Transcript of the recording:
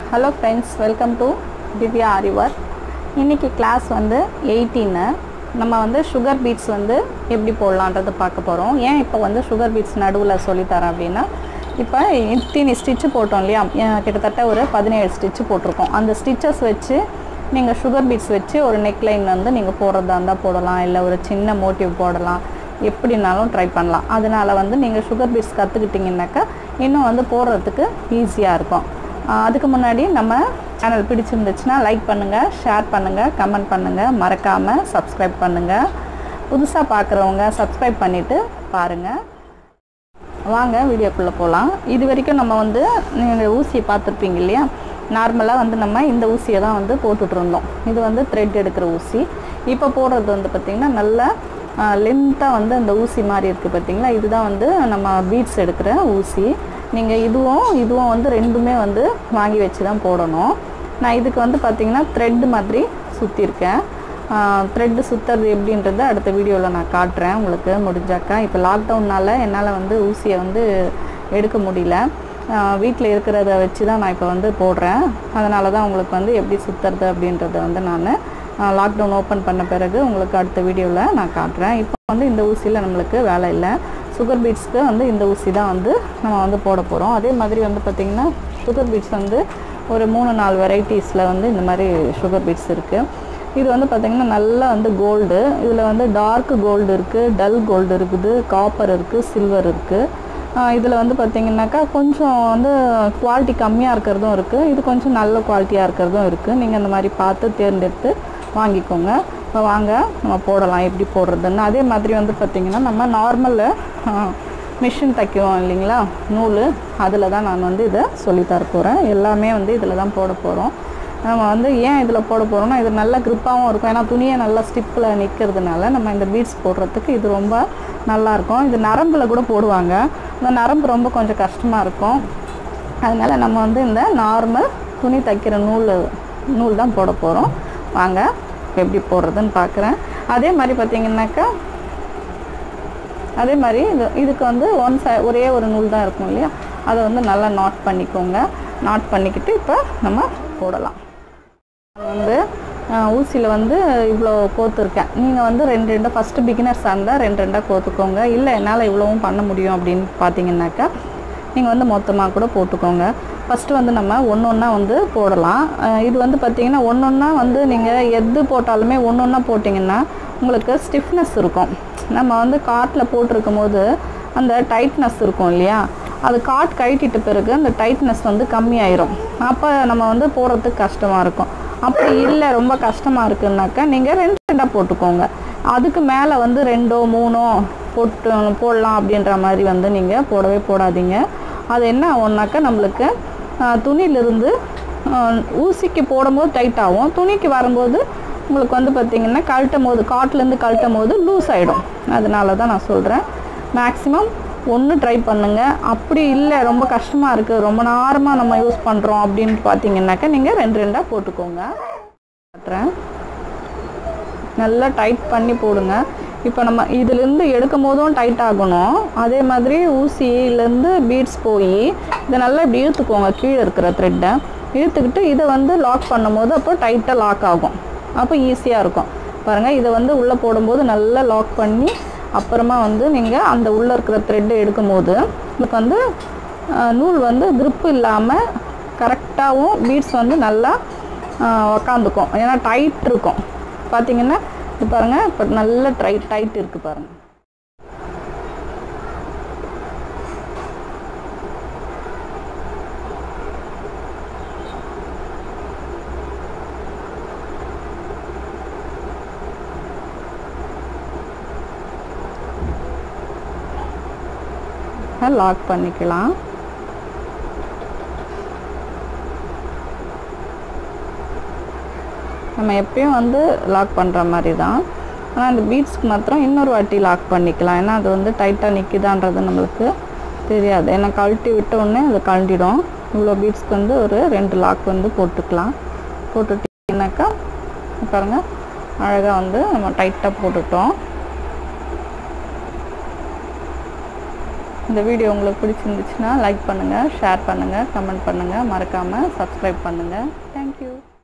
hello friends welcome to Divya ஆரிவர் இன்றைக்கி class வந்து எயிட்டீனு நம்ம வந்து சுகர் பீட்ஸ் வந்து எப்படி போடலான்றது பார்க்க போகிறோம் ஏன் இப்போ வந்து சுகர் பீட்ஸ் நடுவில் சொல்லித்தரேன் அப்படின்னா இப்போ இத்தனி ஸ்டிச்சு போட்டோம் இல்லையா அஹ் கிட்டத்தட்ட ஒரு பதினேழு ஸ்டிச்சு போட்டிருக்கோம் அந்த ஸ்டிச்சஸ் வச்சு நீங்கள் சுகர் பீட்ஸ் வச்சு ஒரு நெக்லைன் வந்து நீங்கள் போடுறதா இருந்தால் போடலாம் இல்லை ஒரு சின்ன மோட்டிவ் போடலாம் எப்படினாலும் ட்ரை பண்ணலாம் அதனால் வந்து நீங்கள் சுகர் பீட்ஸ் கற்றுக்கிட்டிங்கனாக்கா இன்னும் வந்து போடுறதுக்கு ஈஸியாக இருக்கும் ஆஹ் அதுக்கு முன்னாடி நம்ம சேனல் பிடிச்சிருந்துச்சுன்னா லைக் பண்ணுங்கள் ஷேர் பண்ணுங்கள் கமெண்ட் பண்ணுங்கள் மறக்காமல் சப்ஸ்கிரைப் பண்ணுங்கள் புதுசாக பார்க்குறவங்க சப்ஸ்கிரைப் பண்ணிவிட்டு பாருங்கள் வாங்க வீடியோக்குள்ளே போகலாம் இது வரைக்கும் நம்ம வந்து நீங்கள் ஊசியை பார்த்துருப்பீங்க இல்லையா நார்மலாக வந்து நம்ம இந்த ஊசியை தான் வந்து போட்டுட்டு இருந்தோம் இது வந்து த்ரெட் எடுக்கிற ஊசி இப்போ போடுறது வந்து பார்த்திங்கன்னா நல்ல லென்த்தாக வந்து அந்த ஊசி மாதிரி இருக்குது பார்த்தீங்களா இதுதான் வந்து நம்ம பீட்ஸ் எடுக்கிற ஊசி நீங்கள் இதுவும் இதுவும் வந்து ரெண்டுமே வந்து வாங்கி வச்சு தான் போடணும் நான் இதுக்கு வந்து பார்த்திங்கன்னா த்ரெட் மாதிரி சுற்றிருக்கேன் த்ரெட்டு சுற்றுறது எப்படின்றத அடுத்த வீடியோவில் நான் காட்டுறேன் உங்களுக்கு முடிஞ்சாக்கா இப்போ லாக்டவுன்னால் என்னால் வந்து ஊசியை வந்து எடுக்க முடியல வீட்டில் இருக்கிறத வச்சு தான் நான் இப்போ வந்து போடுறேன் அதனால தான் உங்களுக்கு வந்து எப்படி சுற்றுறது அப்படின்றத வந்து நான் லாக்டவுன் ஓப்பன் பண்ண பிறகு உங்களுக்கு அடுத்த வீடியோவில் நான் காட்டுறேன் இப்போ வந்து இந்த ஊசியில் நம்மளுக்கு வேலை இல்லை சுகர் பீட்ஸ்க்கு வந்து இந்த ஊசி தான் வந்து நம்ம வந்து போட போகிறோம் அதே மாதிரி வந்து பார்த்திங்கன்னா சுகர் பீட்ஸ் வந்து ஒரு மூணு நாலு வெரைட்டிஸில் வந்து இந்த மாதிரி சுகர் பீட்ஸ் இருக்குது இது வந்து பார்த்திங்கன்னா நல்லா வந்து கோல்டு இதில் வந்து டார்க் கோல்டு இருக்குது டல் கோல்டு இருக்குது காப்பர் இருக்குது சில்வர் இருக்குது இதில் வந்து பார்த்திங்கனாக்கா கொஞ்சம் வந்து குவாலிட்டி கம்மியாக இருக்கிறதும் இருக்குது இது கொஞ்சம் நல்ல குவாலிட்டியாக இருக்கிறதும் இருக்குது நீங்கள் இந்த மாதிரி பார்த்து தேர்ந்தெடுத்து வாங்கிக்கோங்க இப்போ வாங்க நம்ம போடலாம் எப்படி போடுறதுன்னு அதே மாதிரி வந்து பார்த்திங்கன்னா நம்ம நார்மலில் மிஷின் தைக்குவோம் இல்லைங்களா நூல் அதில் தான் நான் வந்து இதை சொல்லித்தர போகிறேன் எல்லாமே வந்து இதில் தான் போட போகிறோம் நம்ம வந்து ஏன் இதில் போட போகிறோம்னா இது நல்ல க்ரிப்பாகவும் இருக்கும் ஏன்னா துணியை நல்லா ஸ்டிப்பில் நிற்கிறதுனால நம்ம இந்த பீட்ஸ் போடுறதுக்கு இது ரொம்ப நல்லாயிருக்கும் இது நரம்பில் கூட போடுவாங்க இந்த நரம்பு ரொம்ப கொஞ்சம் கஷ்டமாக இருக்கும் அதனால் நம்ம வந்து இந்த நார்மல் துணி தைக்கிற நூல் நூல் தான் போட போகிறோம் வாங்க எப்படி போடுறதுன்னு பார்க்குறேன் அதே மாதிரி பார்த்திங்கனாக்கா அதே மாதிரி இது இதுக்கு வந்து ஒன் சை ஒரே ஒரு நூல் தான் இருக்கும் இல்லையா அதை வந்து நல்லா நாட் பண்ணிக்கோங்க நாட் பண்ணிக்கிட்டு இப்போ நம்ம போடலாம் வந்து ஊசியில் வந்து இவ்வளோ கோத்துருக்கேன் நீங்கள் வந்து ரெண்டு ரெண்டாக ஃபஸ்ட்டு பிகினர்ஸாக இருந்தால் ரெண்டு ரெண்டாக கோத்துக்கோங்க இல்லை என்னால் இவ்வளவும் பண்ண முடியும் அப்படின்னு பார்த்தீங்கன்னாக்கா நீங்கள் வந்து மொத்தமாக கூட போட்டுக்கோங்க ஃபஸ்ட்டு வந்து நம்ம ஒன்று ஒன்றா வந்து போடலாம் இது வந்து பார்த்திங்கன்னா ஒன்று ஒன்றா வந்து நீங்கள் எது போட்டாலுமே ஒன்று ஒன்றா போட்டிங்கன்னா உங்களுக்கு ஸ்டிஃப்னஸ் இருக்கும் நம்ம வந்து காட்டில் போட்டிருக்கும் போது அந்த டைட்னஸ் இருக்கும் இல்லையா அது காட் கழட்டிட்ட பிறகு அந்த டைட்னஸ் வந்து கம்மியாயிரும் அப்போ நம்ம வந்து போடுறதுக்கு கஷ்டமாக இருக்கும் அப்படி இல்லை ரொம்ப கஷ்டமாக இருக்குன்னாக்கா நீங்கள் ரெண்டு ரெண்டாக போட்டுக்கோங்க அதுக்கு மேலே வந்து ரெண்டோ மூணோ போட்டு போடலாம் அப்படின்ற மாதிரி வந்து நீங்கள் போடவே போடாதீங்க அது என்ன ஆகும்னாக்கா நம்மளுக்கு துணியிலிருந்து ஊசிக்கு போடும்போது டைட் ஆகும் துணிக்கு வரும்போது உங்களுக்கு வந்து பார்த்திங்கன்னா கழட்டும் போது காட்டிலேருந்து கழட்டும் போது லூஸ் ஆகிடும் அதனால தான் நான் சொல்கிறேன் மேக்ஸிமம் ஒன்று ட்ரை பண்ணுங்கள் அப்படி இல்லை ரொம்ப கஷ்டமாக இருக்குது ரொம்ப நேரமாக நம்ம யூஸ் பண்ணுறோம் அப்படின்னு பார்த்தீங்கன்னாக்கா நீங்கள் ரெண்டு ரெண்டாக போட்டுக்கோங்க காட்டுறேன் நல்லா டைட் பண்ணி போடுங்க இப்போ நம்ம இதுலேருந்து எடுக்கும் போதும் டைட் ஆகணும் அதே மாதிரி ஊசியிலேருந்து பீட்ஸ் போய் இதை நல்லா இப்படி இழுத்துக்கோங்க கீழே இருக்கிற த்ரெட்டை இழுத்துக்கிட்டு இதை வந்து லாக் பண்ணும்போது அப்போ டைட்டாக லாக் ஆகும் அப்போ ஈஸியாக இருக்கும் பாருங்கள் இதை வந்து உள்ளே போடும்போது நல்லா லாக் பண்ணி அப்புறமா வந்து நீங்கள் அந்த உள்ளே இருக்கிற த்ரெட்டை எடுக்கும் போது உங்களுக்கு வந்து நூல் வந்து க்ரிப்பு இல்லாமல் கரெக்டாகவும் பீட்ஸ் வந்து நல்லா உக்காந்துக்கும் ஏன்னா டைட் இருக்கும் பார்த்தீங்கன்னா இது பாருங்கள் இப்போ நல்ல ட்ரை டைட் இருக்குது பாருங்கள் லாக் பண்ணிக்கலாம் நம்ம எப்பயும் வந்து லாக் பண்ணுற மாதிரி தான் ஆனால் அந்த பீட்ஸ்க்கு மாத்திரம் இன்னொரு வாட்டி லாக் பண்ணிக்கலாம் ஏன்னா அது வந்து டைட்டாக நிற்கிதான்றது நம்மளுக்கு தெரியாது ஏன்னா கழட்டி விட்ட உடனே அது கழட்டிடும் இவ்வளோ பீட்ஸ்க்கு வந்து ஒரு ரெண்டு லாக் வந்து போட்டுக்கலாம் போட்டுட்டிங்கனாக்கா பாருங்கள் அழகாக வந்து நம்ம டைட்டாக போட்டுட்டோம் இந்த வீடியோ உங்களுக்கு பிடிச்சிருந்துச்சுன்னா லைக் பண்ணுங்கள் ஷேர் பண்ணுங்கள் கமெண்ட் பண்ணுங்கள் மறக்காமல் சப்ஸ்கிரைப் பண்ணுங்கள் தேங்க்யூ